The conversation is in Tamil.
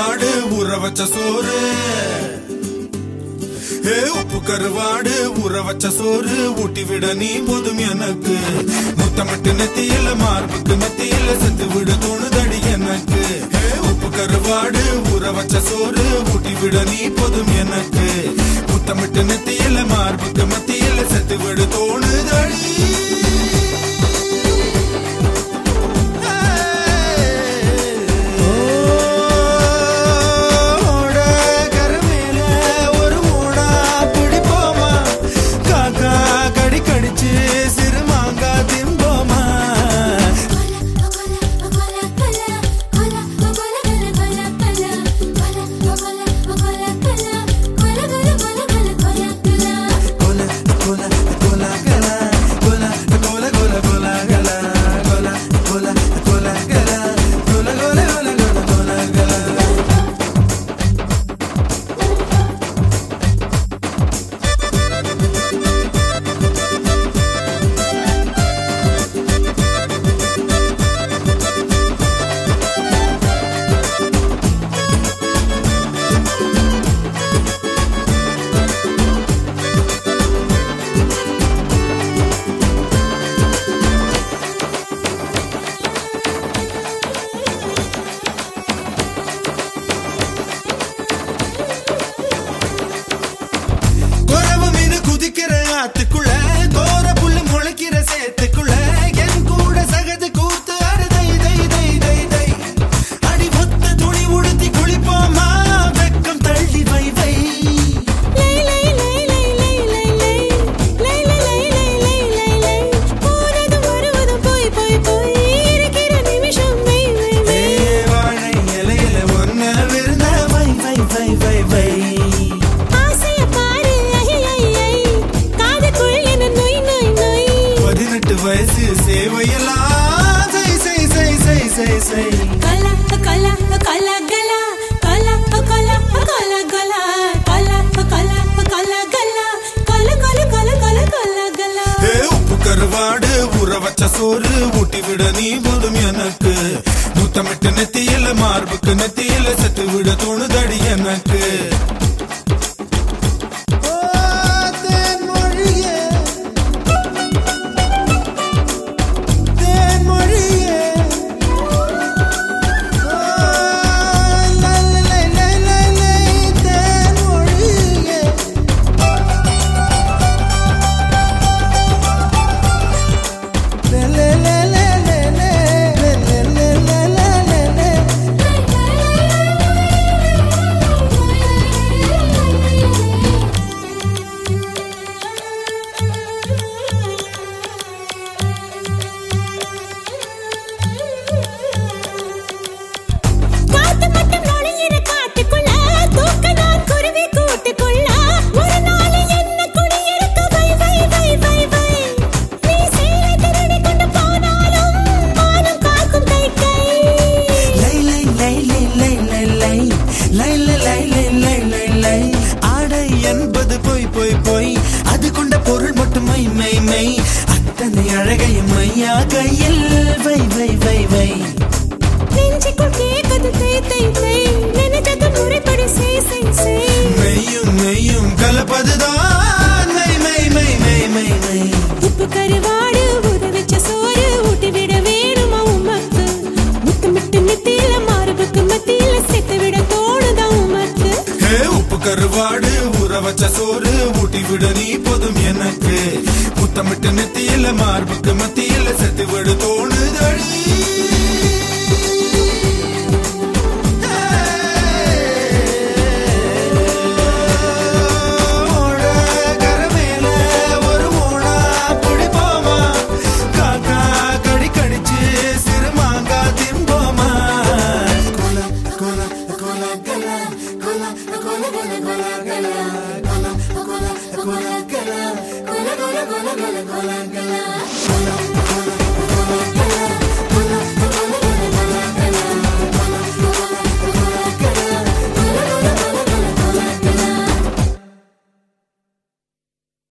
கருவாடு ஊற வச்ச சோறு ஏ உப்பு கருவாடு ஊற வச்ச சோறு ஊட்டி விட நீ போதும் எனக்கு முத்தமிட்டு நெத்தியில மார்புக்கு நெத்தியில செத்து விட தோணுதடி எனக்கு ஏ உப்பு கருவாடு ஊற வச்ச சோறு ஊட்டி விட நீ போதும் எனக்கு முத்தமிட்டு நெத்தியில மார்புக்கு மத்தியில செத்து விட தோணுதடி ஓட கருமேல ஒரு மூடா பிடிப்போமா காக்கா கடி கடிச்சு சிறுமாங்கா திம்போமா கோல கோல கோல கலா கோல கோல கோல கோல கலா கோல கோல கோல கலா கோல கோல கோல கோல கோல கலா குறவு மீன் குதிக்கிற ஆத்துக்குள்ள கோர புல்லு முளைக்கிற சேத்துக்குள்ள என் கூட சகது கூத்து அடு தை தை தை தை தை அடி ஒத்த துணி உடுத்தி குளிப்போமா வெக்கம் தள்ளி வை வை ஏ வாழை இலையில ஒன்ன விருந்த வை வை வை வை வை பதினெட்டு வயசு சேவையெல்லாம் செய் செய் செய் செய் செய் செய் ஏ உப்பு கருவாடு ஊற வச்ச சோறு ஊட்டி விட நீ போதும் எனக்கு முத்தமிட்டு நெத்தியில மார்புக்கு நெத்தியில செத்து விட தோணுதடி எனக்கு ஓ, தேன்மொழியே. தேன்மொழியே. ஓ, லை, லை, லை, லை, லை, தேன்மொழியே. Le, le, le, le, le, le, le, le, le, le, le, le. காத்து மட்டும் நுழையிற காட்டுக்குள்ள தூக்க நான் குருவி கூட்டுக்குள்ள ஒரு நாள் என்ன குடியிருக்க வை வை வை வை வை நீ சேலை திருடி கொண்டு போனாலும் மானம் காக்கும் கை கை லை, லை, லை, லை, லை, லை, லை. லை, லை, லை, லை, லை, லை, லை. ஆடை என்பது பொய் பொய் பொய் அது கொண்ட பொருள் மட்டும் மை மை மை அத்தனை அழகையும் மையா கையில் வை வை வை வை நெஞ்சுக்குள் கேக்குது தை தை தை நினைச்சது முறைப்படி செய் செய் செய் மெய்யும் மெய்யும் கலப்பதுதான் மை மை மை மை மை மை உப்பு கருவாடு ஊற வச்ச சோறு ஊட்டி விட வேணுமா உமக்கு முத்தமிட்டு நெத்தியில மார்புக்கு மத்தியில சேர்த்து விட தோணுதா உமக்கு ஹே உப்பு கருவாடு ஊற வச்ச சோறு ஊட்டி விட நீ போதும் எனக்கு முத்தமிட்டு நெத்தியில மார்புக்கு மத்தியில செத்து விட தோணுதடி ஓட கரமேல ஒரு மூடா பிடிப்போமா காக்கா கடி கடிச்சு சிறுமாங்கா திம்போமா கோல கோல கோல கலா கோல கோல கோல கோல கலா கோல கோல கோல கலா கோல கோல கோல கோல கோல கலா